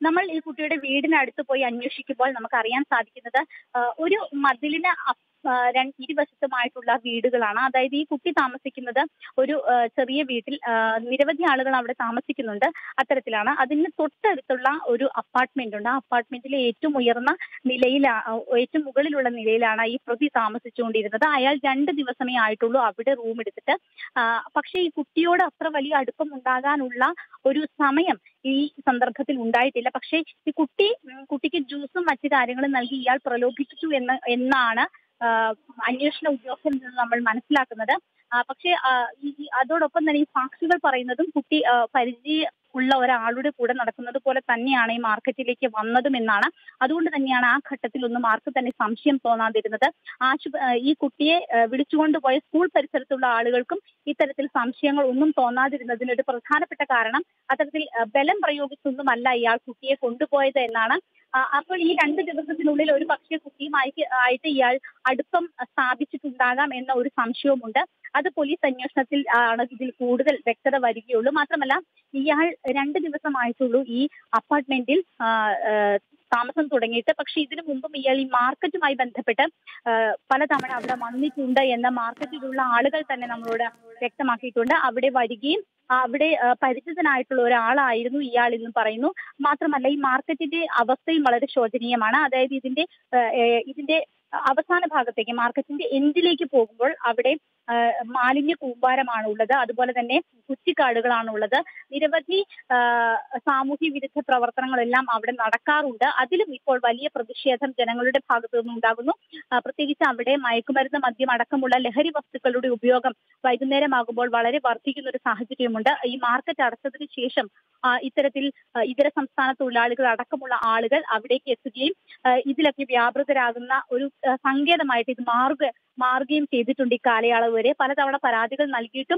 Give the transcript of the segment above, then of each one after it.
നമ്മൾ ഈ കുട്ടിയുടെ വീടിനടുത്ത് പോയി അന്വേഷിക്കുമ്പോൾ നമുക്ക് അറിയാൻ സാധിക്കുന്നത് ആ, ഒരു മതിലിന് അപ്- ആ, രണ്ട് ഇരുവശത്തുമായിട്ടുള്ള വീടുകളാണ് അതായത് ഈ കുട്ടി താമസിക്കുന്നത് ഒരു ആ, ചെറിയ വീട്ടിൽ ആ, നിരവധി ആളുകൾ അവിടെ താമസിക്കുന്നുണ്ട് അത്തരത്തിലാണ് അതിന് തൊട്ടടുത്തുള്ള ഒരു അപ്പാർട്ട്മെന്റ് ഉണ്ട് ആ അപ്പാർട്ട്മെന്റിലെ ഏറ്റവും ഉയർന്ന നിലയിലാ ഏറ്റവും മുകളിലുള്ള നിലയിലാണ് ഈ പ്രതി താമസിച്ചുകൊണ്ടിരുന്നത് അയാൾ രണ്ട് ദിവസമേ ആയിട്ടുള്ളൂ അവിടെ റൂം എടുത്തിട്ട് ആ, പക്ഷേ ഈ കുട്ടിയോട് അത്ര വലിയ അടുപ്പം ഉണ്ടാകാനുള്ള ഒരു സമയം ഈ സന്ദർഭത്തിൽ ഉണ്ടായിട്ടില്ല പക്ഷേ ഈ കുട്ടി ഉം, കുട്ടിക്ക് ജ്യൂസും മറ്റു കാര്യങ്ങളും നൽകി ഇയാൾ പ്രലോഭിപ്പിച്ചു എന്ന് എന്നാണ് ആ, അന്വേഷണ ഉദ്യോഗസ്ഥരിൽ നിന്ന് നമ്മൾ മനസ്സിലാക്കുന്നത് ആ, പക്ഷേ ആ, ഈ- ഈ അതോടൊപ്പം തന്നെ ഈ സാക്ഷികൾ പറയുന്നതും കുട്ടി ആ, പരിചയ ഉള്ള ഒരാളുടെ കൂടെ നടക്കുന്നത് പോലെ തന്നെയാണ് ഈ മാർക്കറ്റിലേക്ക് വന്നതും എന്നാണ് അതുകൊണ്ട് തന്നെയാണ് ആ ഘട്ടത്തിൽ ഒന്നും ആർക്ക് തന്നെ സംശയം തോന്നാതിരുന്നത് ആശു ആ, ഈ കുട്ടിയെ ആ, വിളിച്ചുകൊണ്ടുപോയ സ്കൂൾ പരിസരത്തുള്ള ആളുകൾക്കും ഇത്തരത്തിൽ സംശയങ്ങൾ ഒന്നും തോന്നാതിരുന്നതിന് ഒരു പ്രധാനപ്പെട്ട കാരണം അത്തരത്തിൽ ആ, ബലം പ്രയോഗിച്ചൊന്നുമല്ല ഇയാൾ കുട്ടിയെ കൊണ്ടുപോയത് എന്നാണ് ആ, അപ്പോൾ ഈ രണ്ട് ദിവസത്തിനുള്ളിൽ ഒരു പക്ഷേ കുട്ടിയുമായി ആയിട്ട് ഇയാൾ അടുപ്പം സ്ഥാപിച്ചിട്ടുണ്ടാകാം എന്ന ഒരു സംശയവുമുണ്ട് അത് പോലീസ് അന്വേഷണത്തിൽ ആണ് ഇതിൽ കൂടുതൽ വ്യക്തത വരികയുള്ളൂ മാത്രമല്ല ഇയാൾ രണ്ട് ദിവസമായിട്ടുള്ളൂ ഈ അപ്പാർട്ട്മെന്റിൽ ആ, ആ, താമസം തുടങ്ങിയിട്ട് പക്ഷെ ഇതിനു മുമ്പും ഇയാൾ ഈ മാർക്കറ്റുമായി ബന്ധപ്പെട്ട് ആ, പലതവണ അവിടെ വന്നിട്ടുണ്ട് എന്ന മാർക്കറ്റിലുള്ള ആളുകൾ തന്നെ നമ്മളോട് വ്യക്തമാക്കിയിട്ടുണ്ട് അവിടെ വരികയും ആ, അവിടെ ആ, പരിചിതനായിട്ടുള്ള ഒരാളായിരുന്നു ഇയാൾ എന്ന് പറയുന്നു മാത്രമല്ല ഈ മാർക്കറ്റിന്റെ അവസ്ഥയും വളരെ ശോചനീയമാണ് അതായത് ഇതിന്റെ ആ, ഏ, ഇതിന്റെ അവസാന ഭാഗത്തേക്ക് മാർക്കറ്റിന്റെ എൻഡിലേക്ക് പോകുമ്പോൾ അവിടെ ആ, മാലിന്യ കൂമ്പാരമാണ് ഉള്ളത് അതുപോലെ തന്നെ കുറ്റിക്കാടുകളാണ് ഉള്ളത് നിരവധി ആ, സാമൂഹ്യ വിരുദ്ധ പ്രവർത്തനങ്ങളെല്ലാം അവിടെ നടക്കാറുണ്ട് അതിലും ഇപ്പോൾ വലിയ പ്രതിഷേധം ജനങ്ങളുടെ ഭാഗത്തു നിന്നുണ്ടാകുന്നു ആ, പ്രത്യേകിച്ച് അവിടെ മയക്കുമരുന്ന് മദ്യം അടക്കമുള്ള ലഹരി വസ്തുക്കളുടെ ഉപയോഗം വൈകുന്നേരമാകുമ്പോൾ വളരെ വർദ്ധിക്കുന്ന ഒരു സാഹചര്യമുണ്ട് ഈ മാർക്കറ്റ് അടച്ചതിന് ശേഷം ആ, ഇത്തരത്തിൽ ആ, ഇതര സംസ്ഥാന തൊഴിലാളികൾ അടക്കമുള്ള ആളുകൾ അവിടേക്ക് എത്തുകയും ആ, ഇതിലൊക്കെ വ്യാപൃതരാകുന്ന ഒരു ആ, സങ്കേതമായിട്ട് ഇത് മാറുക മാറുകയും ചെയ്തിട്ടുണ്ട് ഈ കാലയളവ് വരെ പലതവണ പരാതികൾ നൽകിയിട്ടും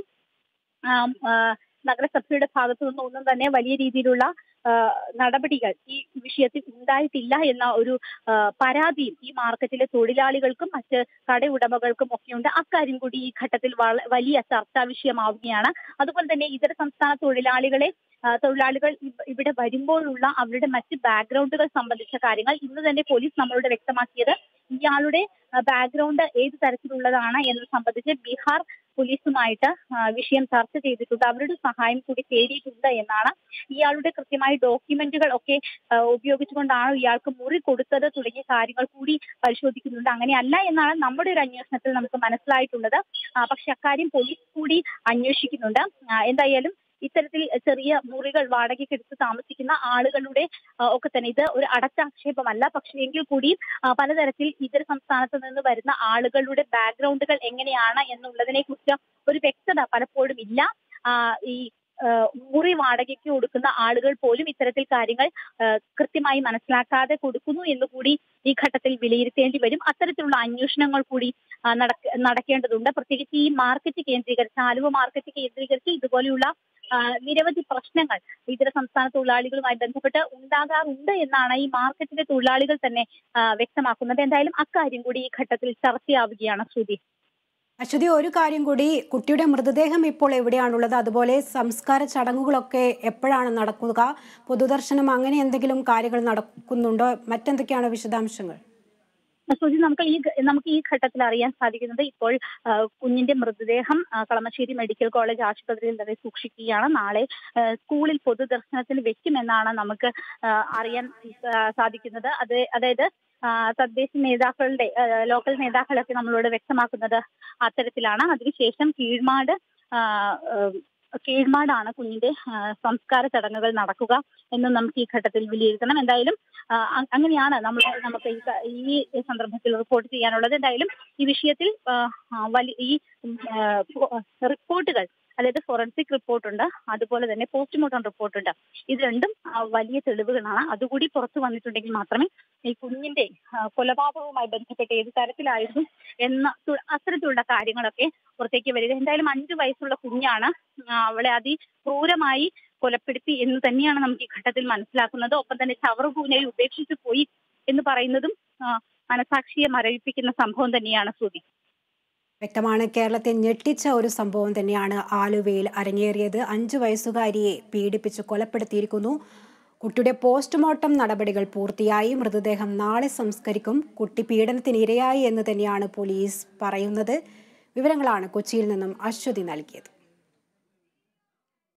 ആം, ആ, നഗരസഭയുടെ ഭാഗത്തു നിന്ന് ഒന്നും തന്നെ വലിയ രീതിയിലുള്ള ആ, നടപടികൾ ഈ വിഷയത്തിൽ ഉണ്ടായിട്ടില്ല എന്ന ഒരു ആ, പരാതിയും ഈ മാർക്കറ്റിലെ തൊഴിലാളികൾക്കും മറ്റ് കടയുടമകൾക്കും ഒക്കെയുണ്ട് അക്കാര്യം കൂടി ഈ ഘട്ടത്തിൽ വള- വലിയ ചർച്ചാ വിഷയമാവുകയാണ് അതുപോലെ തന്നെ ഇതര സംസ്ഥാന തൊഴിലാളികളെ ആ, തൊഴിലാളികൾ ഇവ- ഇവിടെ വരുമ്പോഴുള്ള അവരുടെ മറ്റ് ബാക്ക്ഗ്രൗണ്ടുകൾ സംബന്ധിച്ച കാര്യങ്ങൾ ഇന്ന് തന്നെ പോലീസ് നമ്മളോട് വ്യക്തമാക്കിയത് ഇയാളുടെ ബാക്ക്ഗ്രൗണ്ട് ഏത് തരത്തിലുള്ളതാണ് എന്നത് സംബന്ധിച്ച് ബീഹാർ പോലീസുമായിട്ട് ആ, വിഷയം ചർച്ച ചെയ്തിട്ടുണ്ട് അവരുടെ സഹായം കൂടി തേടിയിട്ടുണ്ട് എന്നാണ് ഇയാളുടെ കൃത്യമായി ഡോക്യുമെന്റുകൾ ഒക്കെ ആ, ഉപയോഗിച്ചുകൊണ്ടാണ് ഇയാൾക്ക് മുറി കൊടുത്തത് തുടങ്ങിയ കാര്യങ്ങൾ കൂടി പരിശോധിക്കുന്നുണ്ട് അങ്ങനെയല്ല എന്നാണ് നമ്മുടെ ഒരു അന്വേഷണത്തിൽ നമുക്ക് മനസ്സിലായിട്ടുള്ളത് ആ, പക്ഷെ അക്കാര്യം പോലീസ് കൂടി അന്വേഷിക്കുന്നുണ്ട് ആ, എന്തായാലും ഇത്തരത്തിൽ ചെറിയ മുറികൾ വാടകയ്ക്ക് എടുത്ത് താമസിക്കുന്ന ആളുകളുടെ ആ, ഒക്കെ തന്നെ ഇത് ഒരു അടച്ചാക്ഷേപമല്ല പക്ഷേ എങ്കിൽ കൂടി ആ, പലതരത്തിൽ ഇതര സംസ്ഥാനത്ത് നിന്ന് വരുന്ന ആളുകളുടെ ബാക്ക്ഗ്രൗണ്ടുകൾ എങ്ങനെയാണ് എന്നുള്ളതിനെ കുറിച്ച് ഒരു വ്യക്തത പലപ്പോഴും ഇല്ല ആ, ഈ ആ, മുറി വാടകയ്ക്ക് കൊടുക്കുന്ന ആളുകൾ പോലും ഇത്തരത്തിൽ കാര്യങ്ങൾ ആ, കൃത്യമായി മനസ്സിലാക്കാതെ കൊടുക്കുന്നു എന്ന് കൂടി ഈ ഘട്ടത്തിൽ വിലയിരുത്തേണ്ടി വരും അത്തരത്തിലുള്ള അന്വേഷണങ്ങൾ കൂടി ആ, നടക്ക- നടക്കേണ്ടതുണ്ട് പ്രത്യേകിച്ച് ഈ മാർക്കറ്റ് കേന്ദ്രീകരിച്ച് ആലുവ മാർക്കറ്റ് കേന്ദ്രീകരിച്ച് ഇതുപോലെയുള്ള ആ, നിരവധി പ്രശ്നങ്ങൾ ഇതര സംസ്ഥാന തൊഴിലാളികളുമായി ബന്ധപ്പെട്ട് ഉണ്ടാകാറുണ്ട് എന്നാണ് ഈ മാർക്കറ്റിലെ തൊഴിലാളികൾ തന്നെ ആ, വ്യക്തമാക്കുന്നത് എന്തായാലും അക്കാര്യം കൂടി ഈ ഘട്ടത്തിൽ ചർച്ചയാവുകയാണ് ശ്രുതി അശ്വതി ഒരു കാര്യം കൂടി കുട്ടിയുടെ മൃതദേഹം ഇപ്പോൾ എവിടെയാണുള്ളത് അതുപോലെ സംസ്കാര ചടങ്ങുകളൊക്കെ എപ്പോഴാണ് നടക്കുക പൊതുദർശനം അങ്ങനെ എന്തെങ്കിലും കാര്യങ്ങൾ നടക്കുന്നുണ്ടോ മറ്റെന്തൊക്കെയാണ് വിശദാംശങ്ങൾ സുജി നമുക്ക് ഈ ഘ- നമുക്ക് ഈ ഘട്ടത്തിൽ അറിയാൻ സാധിക്കുന്നത് ഇപ്പോൾ ആ, കുഞ്ഞിന്റെ മൃതദേഹം ആ, കളമശ്ശേരി മെഡിക്കൽ കോളേജ് ആശുപത്രിയിൽ തന്നെ സൂക്ഷിക്കുകയാണ് നാളെ ആ, സ്കൂളിൽ പൊതുദർശനത്തിന് വെക്കുമെന്നാണ് നമുക്ക് ആ, അറിയാൻ ആ, സാധിക്കുന്നത് അത് അതായത് ആ, തദ്ദേശ നേതാക്കളുടെ ആ, ലോക്കൽ നേതാക്കളൊക്കെ നമ്മളോട് വ്യക്തമാക്കുന്നത് അത്തരത്തിലാണ് അതിനുശേഷം കീഴ്മാട് ആ, ആ, കീഴ്മാടാണ് കുഞ്ഞിന്റെ ആ, സംസ്കാര ചടങ്ങുകൾ നടക്കുക എന്ന് നമുക്ക് ഈ ഘട്ടത്തിൽ വിലയിരുത്തണം എന്തായാലും ആ, അ- അങ്ങനെയാണ് നമ്മൾ നമുക്ക് ഈ ക- ഈ സന്ദർഭത്തിൽ റിപ്പോർട്ട് ചെയ്യാനുള്ളത് എന്തായാലും ഈ വിഷയത്തിൽ ആ, ആ, വലിയ ഈ ഉം, ആ, ഫോ- റിപ്പോർട്ടുകൾ അതായത് ഫോറൻസിക് റിപ്പോർട്ടുണ്ട് അതുപോലെ തന്നെ പോസ്റ്റ്മോർട്ടം റിപ്പോർട്ടുണ്ട് ഇത് രണ്ടും ആ, വലിയ തെളിവുകളാണ് അതുകൂടി പുറത്തു വന്നിട്ടുണ്ടെങ്കിൽ മാത്രമേ ഈ കുഞ്ഞിന്റെ ആ, കൊലപാതകവുമായി ബന്ധപ്പെട്ട് ഏത് തരത്തിലായിരുന്നു എന്ന തു- അത്തരത്തിലുള്ള കാര്യങ്ങളൊക്കെ പുറത്തേക്ക് വരിക എന്തായാലും അഞ്ചു വയസ്സുള്ള കുഞ്ഞാണ് ആ, അവളെ അതിക്രൂരമായി കൊലപ്പെടുത്തി എന്ന് തന്നെയാണ് നമുക്ക് ഈ ഘട്ടത്തിൽ മനസ്സിലാക്കുന്നത് ഒപ്പം തന്നെ ചവറുകൂനയിൽ ഉപേക്ഷിച്ചു പോയി എന്ന് പറയുന്നതും ആ, മനസാക്ഷിയെ മരവിപ്പിക്കുന്ന സംഭവം തന്നെയാണ് ശ്രുതി വ്യക്തമാണ് കേരളത്തെ ഞെട്ടിച്ച ഒരു സംഭവം തന്നെയാണ് ആലുവയിൽ അരങ്ങേറിയത് അഞ്ചു വയസ്സുകാരിയെ പീഡിപ്പിച്ച് കൊലപ്പെടുത്തിയിരിക്കുന്നു കുട്ടിയുടെ പോസ്റ്റ്മോർട്ടം നടപടികൾ പൂർത്തിയായി മൃതദേഹം നാളെ സംസ്കരിക്കും കുട്ടി പീഡനത്തിന് ഇരയായി എന്ന് തന്നെയാണ് പോലീസ് പറയുന്നത് വിവരങ്ങളാണ് കൊച്ചിയിൽ നിന്നും അശ്വതി നൽകിയത്